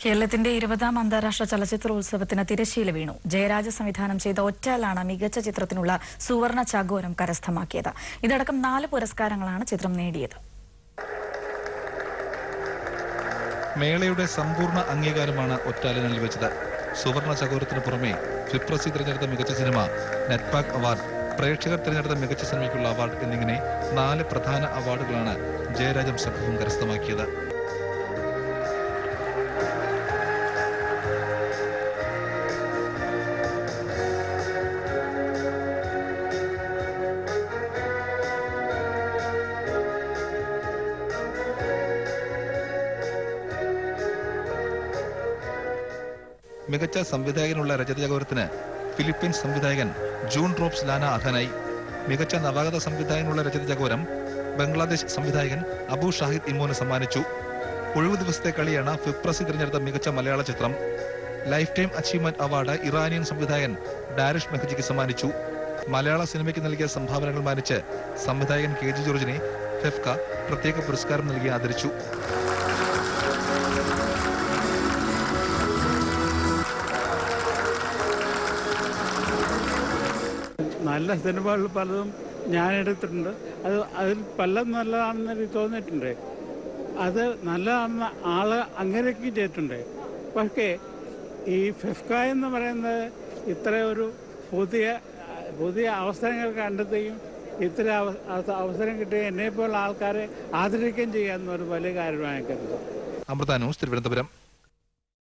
കേരളത്തിന്റെ ഇരുപതാം അന്താരാഷ്ട്ര ചലച്ചിത്രോത്സവത്തിന് തിരശ്ശീല വീണു ജയരാജ സംവിധാനം ചെയ്ത ഒറ്റാലാണ് മികച്ച ചിത്രത്തിനുള്ള സുവർണ ചകോരം കരസ്ഥമാക്കിയത് ഇതടക്കം നാല് പുരസ്കാരങ്ങളാണ് ചിത്രം നേടിയത് മേളയുടെ സമ്പൂർണ്ണ അംഗീകാരമാണ് ഒറ്റാലിന് ലഭിച്ചത് സുവർണ ചകോരത്തിന് പുറമെ ഫിപ്രസി തിരഞ്ഞെടുത്ത മികച്ച സിനിമ നെറ്റ്പാക് അവാർഡ് പ്രേക്ഷകർ തിരഞ്ഞെടുത്ത മികച്ച സിനിമയ്ക്കുള്ള അവാർഡ് എന്നിങ്ങനെ നാല് പ്രധാന അവാർഡുകളാണ് ജയരാജം സംഘവും കരസ്ഥമാക്കിയത് മികച്ച സംവിധായകനുള്ള രജത ചകോരത്തിന് ഫിലിപ്പീൻസ് സംവിധായകൻ ജൂൺ ഡ്രോപ്സ് ലാന അർഹനായി മികച്ച നവാഗത സംവിധായകനുള്ള രജത ചകോരം ബംഗ്ലാദേശ് സംവിധായകൻ അബു ഷാഹിദ് ഇമോന് സമ്മാനിച്ചു ഒഴിവു ദിവസത്തെ കളിയാണ് ഫിപ്രസി തിരഞ്ഞെടുത്ത മികച്ച മലയാള ചിത്രം lifetime achievement award Iranian സംവിധായകൻ ഡാരിഷ് മെഹജിക്ക് സമ്മാനിച്ചു മലയാള സിനിമയ്ക്ക് നൽകിയ സംഭാവനകൾ മാനിച്ച് സംവിധായകൻ കെ ജി ജോർജിനെ ഫെഫ്ക പ്രത്യേക പുരസ്കാരം നൽകി ആദരിച്ചു നല്ല സിനിമകൾ പലതും ഞാൻ എടുത്തിട്ടുണ്ട് അത് അതിൽ പലതും നല്ലതാണെന്ന് എനിക്ക് തോന്നിയിട്ടുണ്ട് അത് നല്ലതാണെന്ന് ആള് അംഗീകരിക്കുകയും ചെയ്തിട്ടുണ്ട് പക്ഷേ ഈ ഫെഫ്ക എന്ന് പറയുന്നത് ഇത്ര ഒരു പുതിയ പുതിയ അവസരങ്ങൾ കണ്ടെത്തുകയും ഇത്ര അവ- അവ- അവസരം കിട്ടുകയും എന്നെപ്പോലുള്ള ആൾക്കാരെ ആദരിക്കുകയും ചെയ്യുക എന്നൊരു വലിയ കാര്യമാണ് ഞാൻ കരുതുന്നത് അമൃത ന്യൂസ് തിരുവനന്തപുരം